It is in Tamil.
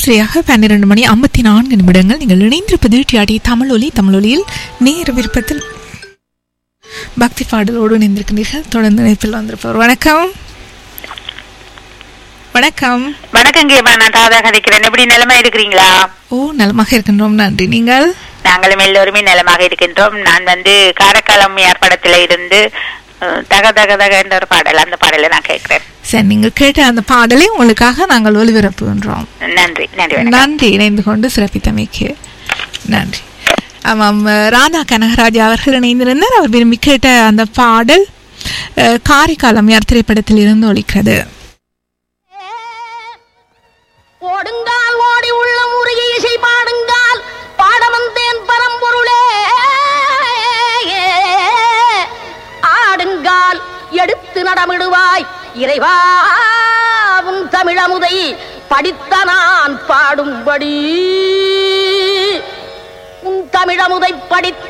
சரியாக பன்னிரண்டு மணி ஐம்பத்தி நான்கு நிமிடங்கள் நீங்கள் இணைந்திருப்பது டிஆடி தமிழொலி தமிழொலியில் நேர விருப்பத்தில் பக்தி பாடலோடு இணைந்திருக்கின்றீர்கள் தொடர்ந்து இணைப்பில் வந்திருப்பவர் வணக்கம் வணக்கம் வணக்கம் கேபா நான் தாதா கதைக்கிறேன் எப்படி நிலைமை இருக்கிறீங்களா ஓ நலமாக இருக்கின்றோம் நன்றி நீங்கள் நாங்களும் எல்லோருமே நலமாக இருக்கின்றோம் நான் வந்து காரைக்காலம் படத்துல இருந்து அஹ், தக தக தக என்ற ஒரு பாடல் அந்த பாடலை நான் கேட்கிறேன் சரி நீங்கள் கேட்ட அந்த பாடலை உங்களுக்காக நாங்கள் ஒளிபரப்புகின்றோம் நன்றி நன்றி வணக்கம் நன்றி இணைந்து கொண்டு சிறப்பித்தமைக்கு நன்றி ஆமாம் ராதா கனகராஜ் அவர்கள் இணைந்திருந்தார் அவர் விரும்பி கேட்ட அந்த பாடல் அஹ், காரைக்காலம் யார் திரைப்படத்தில் இருந்து ஒலிக்கிறது ஓடுங்கால் ஓடி உள்ள முருகி இசை பாடுங்கால் பாடமந்தேன் பரம்பொருளே ஆடுங்கால் எடுத்து நடமிடுவாய் இறைவாவும் தமிழமுதை படித்த நான் பாடும்படி உன் தமிழமுதை படித்த